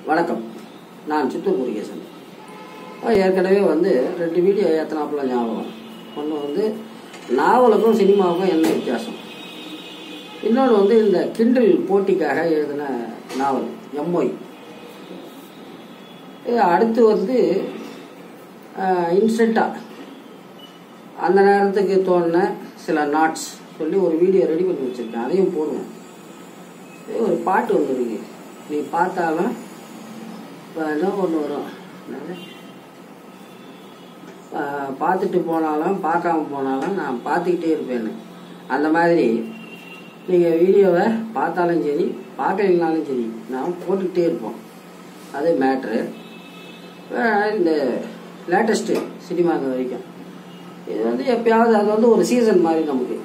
வணக்கம் நான் சித்தூர் முருகேசன் அஹ் ஏற்கனவே வந்து ரெண்டு வீடியோ ஏத்தனாப்புல ஞாபகம் ஒன்று வந்து நாவலுக்கும் சினிமாவுக்கும் என்ன வித்தியாசம் இன்னொன்று வந்து இந்த கிண்டில் போட்டிக்காக எழுதின நாவல் எம்ஒய் அடுத்து வந்து இன்ஸ்டண்ட்டாக அந்த நேரத்துக்கு தோணின சில நாட்ஸ் சொல்லி ஒரு வீடியோ ரெடி பண்ணி வச்சுருக்கேன் அதையும் போடுவேன் இது ஒரு பாட்டு ஒன்று இருக்கு நீ பார்த்தாலும் இப்போ ஏதோ ஒன்று வரும் என்னது? ஆஹ் பார்த்துட்டு போனாலும் பார்க்காம போனாலும் நான் பார்த்துக்கிட்டே இருப்பேன்னு அந்த மாதிரி நீங்கள் வீடியோவை பார்த்தாலும் சரி பார்க்கலைனாலும் சரி நான் போட்டுக்கிட்டே இருப்போம் அது மேட்ரு இந்த லேட்டஸ்ட்டு சினிமாங்க வரைக்கும் இது வந்து எப்பயாவது அது வந்து ஒரு சீசன் மாதிரி நமக்கு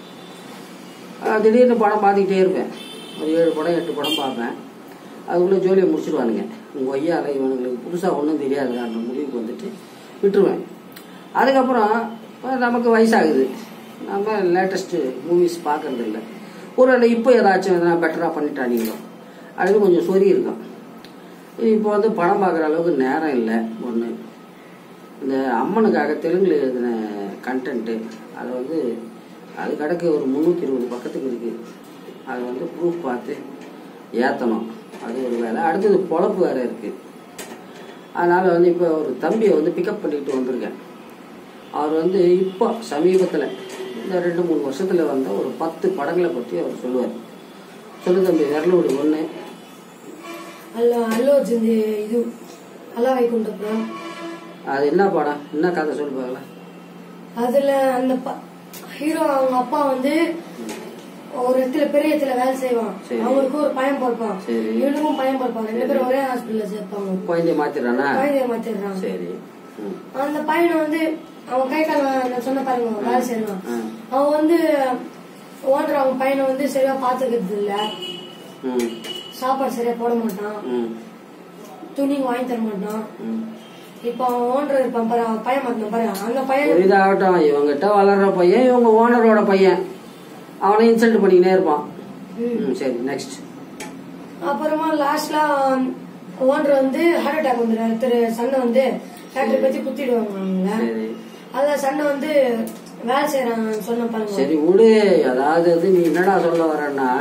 ஆஹ் திடீர்னு படம் பார்த்துக்கிட்டே இருப்பேன் ஒரு ஏழு படம் எட்டு படம் பார்ப்பேன் அதுக்குள்ளே ஜோலியை முடிச்சிருவானுங்க உங்கள் ஐயால இவனுங்களுக்கு புதுசாக ஒன்றும் தெரியாதுன்ற முடிவுக்கு வந்துட்டு விட்டுருவேன் அதுக்கப்புறம் இப்ப நமக்கு வயசாகுது நம்ம லேட்டஸ்ட்டு மூவிஸ் பார்க்கறது இல்லை ஒரு வேளை இப்போ ஏதாச்சும் எதனா பெட்டராக பண்ணிட்டானீங்களோ அதுக்கு கொஞ்சம் சொறி இருக்கும் இப்போ வந்து படம் பார்க்குற அளவுக்கு நேரம் இல்லை ஒன்று இந்த அம்மனுக்காக தெலுங்குல எழுதின கண்டென்ட்டு அது வந்து அது கிடக்கு ஒரு முந்நூற்றி இருபது பக்கத்துக்கு இருக்குது அது வந்து ப்ரூஃப் பார்த்து ஏற்றணும் அது ஒரு வேலை அடுத்தது பொழப்பு வேறு இருக்குது அதனால் வந்து இப்போ ஒரு தம்பியை வந்து பிக்கப் பண்ணிட்டு வந்திருக்கேன் அவர் வந்து இப்போ சமீபத்தில் இந்த ரெண்டு மூணு வருஷத்தில் வந்த ஒரு பத்து படங்களை பற்றி அவர் சொல்லுவார் சொல்லு தம்பி விரலோடு ஒன்று ಅಲ್ಲ ಅಲ್ಲೂ ಅರ್ಜುನ್ ಇದು ಅಲ್ಲ வைகுண்டபுரம் அது என்ன படம் என்ன கதை சொல்லுவாங்களா அதுல அந்த ஹீரோ அவங்க அப்பா வந்து ஒரு இடத்துல பெரிய இடத்துல வேலை செய்வான் சரி. அவங்களுக்கு ஒரு பையன் பிறப்பான் சரி. இவனுக்கும் பையன் பிறப்பான் ரெண்டு பேரும் ஒரே ஹாஸ்பிட்டல்ல சேர்ப்பாங்க குழந்தைய மாத்திடுறானா குழந்தைய மாத்திடுறாங்க சரி ம். அந்த பையனை வந்து அவன் கை கால் நான் சொன்ன பாருங்க வேலை செய்யறான் ஆ. அவன் வந்து ஓனர் அவங்க பையனை வந்து சரியா பாத்துக்கிறது இல்ல ம் சாப்பாடு சரியா போட மாட்டான் ம் துணி வாங்கி தர மாட்டான் ம் இப்ப அவன் ஓனர் இருப்பான் பாரு அவன் பையன் மாத்தின பாரு அந்த பையன் புரியுதாகட்டும் இவங்கிட்ட வளர்ற பையன் இவங்க ஓனரோட பையன் அவனை இன்சல்ட் பண்ணிக்கினே இருப்பான் ம். ம் சரி நெக்ஸ்ட் அப்புறமா லாஸ்ட்ல ஓனர் வந்து ஹார்ட் அட்டாக் வந்துடுறாரு திரு சண்டை வந்து ஃபேக்டரி பத்தி குத்திடுவாங்க அவங்கள சரி அதுல சண்டை வந்து வேலை செய்யறாங்க சொன்ன பாருங்க சரி விடு அதாவது வந்து நீ என்னடா சொல்ல வரேன்னா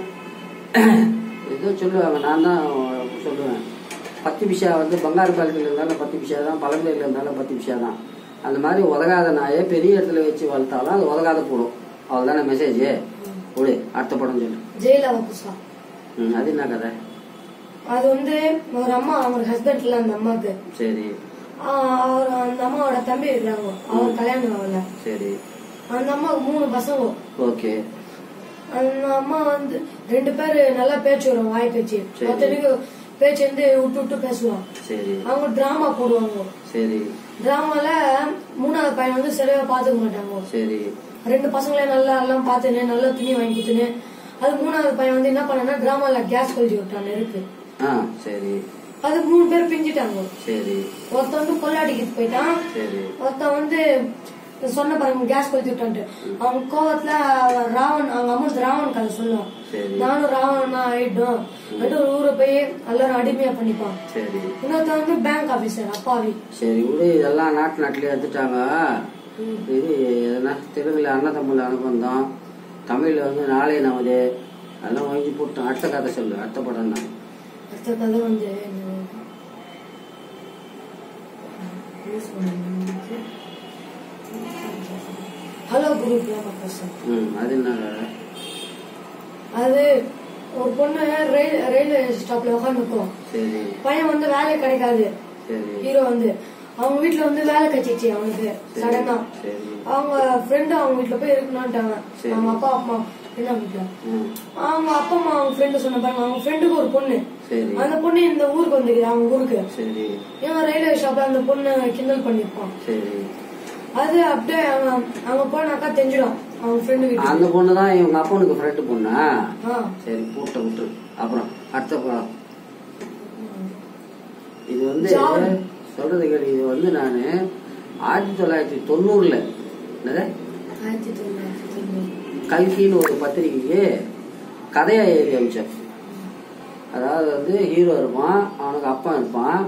ஏதோ சொல்லுவாங்க நான் தான் சொல்லுவேன் பத்து பிஷா வந்து பங்காரு பாலத்தில் இருந்தாலும் பத்து பிஷா தான் பழம்பேரில் இருந்தாலும் பத்து பிஷா தான் அந்த மாதிரி உதகாத நாயை பெரிய இடத்துல வச்சு வளர்த்தாலும் அது உதகாத போடும் அவ்வளோதானே மெசேஜ் விடு அடுத்த படம் சொல்லு ஜெயில புதுசா ம் அது என்ன கதை அது வந்து ஒரு அம்மா அவங்க ஹஸ்பண்ட் இல்ல அந்த அம்மாக்கு சரி ஆஹ் அவர் அந்த அம்மாவோட தம்பி இருக்காங்க அவர் கல்யாணம் ஆகல சரி அந்த அம்மாவுக்கு மூணு பசங்க ஓகே அந்த அம்மா வந்து ரெண்டு பேரு நல்லா பேச்சு வரும் வாய் பேச்சு சரி. ஒருத்தனுக்கு பேச்சு வந்து விட்டு விட்டு பேசுவான் சரி அவங்க டிராமா போடுவாங்க சரி டிராமால மூணாவது பையன் வந்து சரியா பாத்துக்க மாட்டாங்க சரி ரெண்டு பசங்களையும் நல்லா எல்லாம் பாத்துன்னு நல்லா துணி வாங்கி கொடுத்துன்னு அது மூணாவது பையன் வந்து என்ன பண்ணனா டிராமால கேஸ் கொளுத்தி விட்டான் நெருப்பு ஆ சரி அது மூணு பேர் பிஞ்சிட்டாங்க சரி ஒருத்தன் வந்து கொள்ளாடிக்கிட்டு போயிட்டான் சரி ஒருத்தன் வந்து சொன்ன பாருங்க கேஸ் கொளுத்தி விட்டான்ட்டு அவங்க கோவத்துல ராவன் அவங்க அம்மா ராவன் கதை சொல்லுவான் சரி நானும் ராவணனா ஆயிட்டோம் அப்படின்ட்டு ஒரு ஊரை போய் எல்லாரும் அடிமையா பண்ணிப்பான் சரி இன்னொருத்தன் வந்து பேங்க் ஆபீசர் அப்பாவி சரி விடு இதெல்லாம் நாட்டு நாட்டிலே எடுத்துட்டாங்க இது எதனா தெலுங்குல அன்னதம்முல அனுபந்தம் தமிழ்ல வந்து நாளை நமது அதெல்லாம் வாங்கி போட்டோம் அடுத்த கதை சொல்லு அடுத்த படம் தான் அடுத்த கதை வந்து ஹலோ குரு பிரேமகிருஷ்ணன் ம் அது என்ன கதை அது ஒரு பொண்ணு ரயில் ரயில்வே ஸ்டாப்ல உட்காந்துருக்கும் சரி பையன் வந்து வேலை கிடைக்காது சரி ஹீரோ வந்து அவங்க வீட்ல வந்து வேலை கிடைச்சிச்சு அவனுக்கு சடனா சரி அவங்க ஃப்ரெண்டு அவங்க வீட்ல போய் இருக்கணும்ட்டாங்க சரி. அவங்க அப்பா அம்மா என்ன வீட்ல ம் அவங்க அப்பா அம்மா அவங்க ஃப்ரெண்டு சொன்ன பாருங்க அவங்க ஃப்ரெண்டுக்கு ஒரு பொண்ணு சரி அந்த பொண்ணு இந்த ஊருக்கு வந்துக்குது அவங்க ஊருக்கு சரி இவன் ரயில்வே ஸ்டாப்ல அந்த பொண்ணு கிண்டல் பண்ணிருப்பான் சரி அது அப்படியே அவன் அவங்க போனாக்கா தெரிஞ்சிடும் அவங்க ஃப்ரெண்டு வீட்டுக்கு அந்த பொண்ணு தான் இவங்க அப்பனுக்கு ஃப்ரெண்டு பொண்ணா ஆ. சரி போட்ட விட்டு அப்புறம் அடுத்த படம் இது வந்து ஜாவல். சொல்றது கேளு இது வந்து நான் ஆயிரத்தி தொள்ளாயிரத்தி தொண்ணூறுல என்னது ஆயிரத்தி தொள்ளாயிரத்தி தொண்ணூறு கல்கின்னு ஒரு பத்திரிகைக்கு கதையா எழுதி அமிச்சேன் அதாவது வந்து ஹீரோ இருப்பான் அவனுக்கு அப்பா இருப்பான்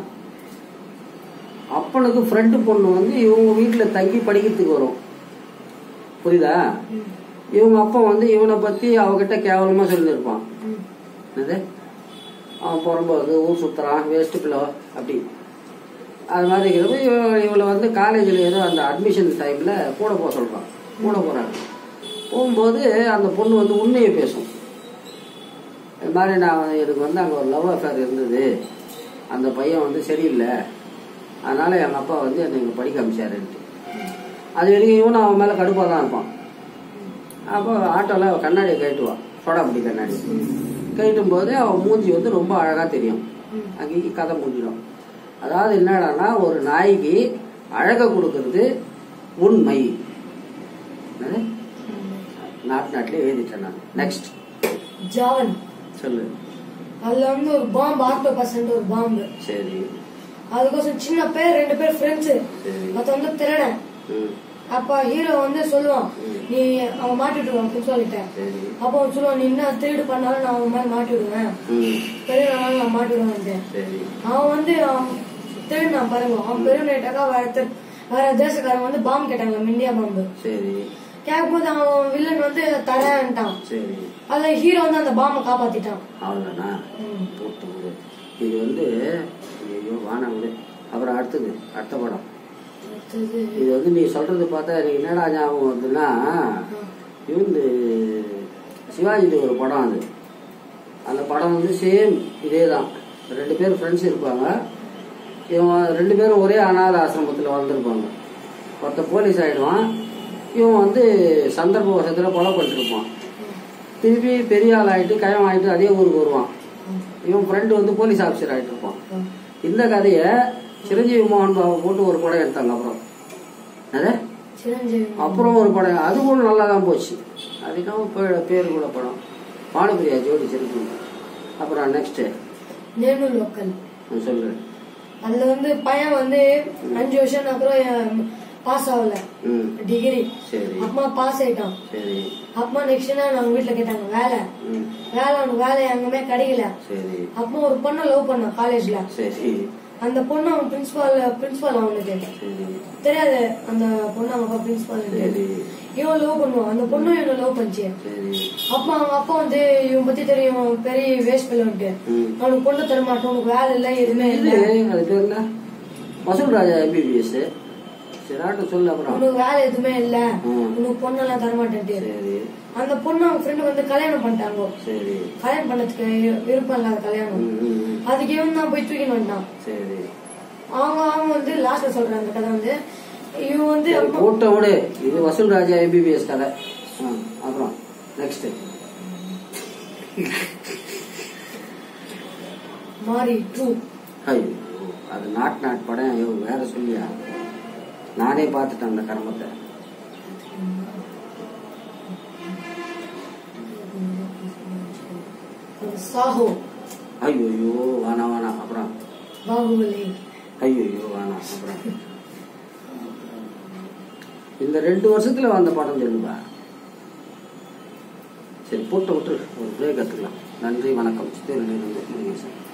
அப்பனுக்கு ஃப்ரெண்டு பொண்ணு வந்து இவங்க வீட்டில் தங்கி படிக்கிறதுக்கு வரும் புரியுதா ம். இவங்க அப்பா வந்து இவனை பற்றி அவகிட்ட கேவலமாக சொல்லியிருப்பான் ம். என்னது அவன் புறம்போக்கு ஊர் சுற்றுறான் வேஸ்ட்டு பிள்ளை அப்படி அது மாதிரி இருக்கிறப்ப இவ இவளை வந்து காலேஜில் ஏதோ அந்த அட்மிஷன் டைமில் கூட போக சொல்கிறான் கூட போகிறாங்க போகும்போது அந்த பொண்ணு வந்து உண்மையை பேசும் இது மாதிரி நான் எனக்கு வந்து அங்கே ஒரு லவ் அஃபேர் இருந்தது அந்த பையன் வந்து சரியில்லை அதனால் எங்கள் அப்பா வந்து என்னை இங்கே படிக்க அமிச்சாருன்ட்டு அது வரைக்கும் இவனும் அவன் மேலே கடுப்பாக தான் இருப்பான் அப்போ ஆட்டோவில் கண்ணாடியை கழட்டுவான் சோடாபுடி கண்ணாடி கழட்டும் போது அவன் மூஞ்சி வந்து ரொம்ப அழகாக தெரியும் ம். அங்கேயும் கதை முடிஞ்சிடும் அதாவது என்னடான்னா ஒரு நாய்க்கு அழகை கொடுக்கறது உண்மை என்னது? நாட்டு நாட்டிலே எழுதிட்டேன் நான் நெக்ஸ்ட் ஜாவன் சொல்லு அதுல வந்து ஒரு பாம்பு ஆக்டோபஸ் ஒரு பாம்பு சரி அதுக்கோசம் சின்ன பேர் ரெண்டு பேர் ஃப்ரெண்ட்ஸ் சரி மத்த வந்து திருடன் ம் அப்ப ஹீரோ வந்து சொல்லுவான் ம். நீ அவன் மாட்டிடுவான் பிரின்சிபால் கிட்ட சரி அப்ப அவன் சொல்லுவான் நீ என்ன திருடு பண்ணாலும் நான் அவன் மேல மாட்டி விடுவேன் ம் பெரிய நாளும் நான் மாட்டி விடுவேன் சரி அவன் வந்து அவன் திருடினான் பாருங்க அவன் பெரிய நேட்டாக்கா வேற திரு- வேற தேசக்காரன் வந்து பாம்பு கேட்டாங்க இந்தியா பாம்பு சரி கேட்கும்போது அவன் வில்லன் வந்து தரேன்ட்டான் சரி அதுல ஹீரோ வந்து அந்த பாம்பை காப்பாத்திட்டான் அவ்வளோதானா ம். போட்டு விடு. இது வந்து ஐயோ வானம் விடு அப்புறம் அடுத்தது அடுத்த படம் அடுத்தது இது வந்து நீ சொல்றது பார்த்தா எனக்கு என்னடா ஞாபகம் வருதுன்னா இவந்து சிவாஜிது ஒரு படம் அது அந்த படம் வந்து சேம் இதே தான் ரெண்டு பேர் ஃப்ரெண்ட்ஸ் இருப்பாங்க இவன் ரெண்டு பேரும் ஒரே அனாத ஆசிரமத்தில் வளர்ந்துருப்பாங்க ஒருத்தன் போலீஸ் ஆகிடுவான் இவன் வந்து சந்தர்ப்ப வசத்தில் கொலை பண்ணிருப்பான் திருப்பி பெரிய ஆள் ஆகிட்டு கயம் ஆகிட்டு அதே ஊருக்கு வருவான் இவன் ஃப்ரெண்டு வந்து போலீஸ் ஆஃபீஸர் ஆகிட்டு இருப்பான் இந்த கதையை சிரஞ்சீவி மோகன் பாபு போட்டு ஒரு படம் எடுத்தாங்க அப்புறம் அது சிரஞ்சீவி அப்புறம் ஒரு படம் அது கூட நல்லா தான் போச்சு அதுக்காக பே- பேர் கூட படம் பானுபிரியா ஜோடி சிரிக்கும் அப்புறம் நெக்ஸ்ட் நேனு லோக்கல் சொல்லு அதுல வந்து பையன் வந்து அஞ்சு வருஷம் அப்புறம் பாஸ் ஆகல ம் டிகிரி சரி அம்மா பாஸ் ஆயிட்டான் சரி அப்பா நெக்ஸ்ட் நாள் அவங்க வீட்டுல கேட்டாங்க வேலை ம் வேலை அவனுக்கு வேலை எங்குமே கிடைக்கல சரி அப்பா ஒரு பொண்ணை லவ் பண்ணான் காலேஜ்ல சரி அந்த பொண்ணு அவன் பிரின்சிபால் பிரின்சிபால் அவனுக்கு சரி தெரியாது அந்த பொண்ணு அவங்க அப்பா பிரின்சிபால் சரி இவன் லவ் பண்ணுவான் அந்த பொண்ணும் இவனை லவ் பண்ணிச்சு சரி அப்பா அவங்க அப்பா வந்து இவன் பத்தி தெரியும் இவன் பெரிய வேஸ்ட் பிள்ளைன்ட்டு ம் அவனுக்கு பொண்ணு தர மாட்டோம் உனக்கு வேலை இல்ல எதுவுமே இது இல்ல அது பேர் என்ன வசூல் ராஜா எம்பிபிஎஸ் சரி சொல்லு அப்புறம் உனக்கு வேலை எதுவுமே இல்ல ம். உனக்கு பொண்ணெல்லாம் தர மாட்டேன்ட்டு சரி அந்த பொண்ணு அவங்க ஃப்ரெண்டு வந்து கல்யாணம் பண்ணிட்டாங்க சரி கல்யாணம் பண்ணதுக்கு விருப்பம் இல்லாத கல்யாணம் ம், ம், ம். அதுக்கு இவன் தான் போய் தூக்கின்னு வந்துட்டான் சரி அவங்க அவங்க வந்து லாஸ்ட்ல சொல்றாங்க அந்த கதை வந்து இவன் வந்து சரி, அம்மா- கூட்டம் விடு இது வசூல் ராஜா எம்பிபிஎஸ் கதை ஆ, அப்புறம் நெக்ஸ்ட் மாறி டூ ஐயோ அது நாட் நாட் படம் ஐயோ வேற சொல்லியா நானே பார்த்துட்டேன் அந்த கர்மத்தை சாஹோ ஐயோ ஐயோ வேணாம் வேணாம் அப்புறம் பாகுபலி ஐயோ ஐயோ வேணாம் அப்புறம் இந்த ரெண்டு வருஷத்துல வந்த படம் சொல்லுவா சரி போட்டு விட்டு ஒரு பிரேக் எடுத்துக்கலாம் நன்றி வணக்கம் சித்தூரிலிருந்து முருகேசன்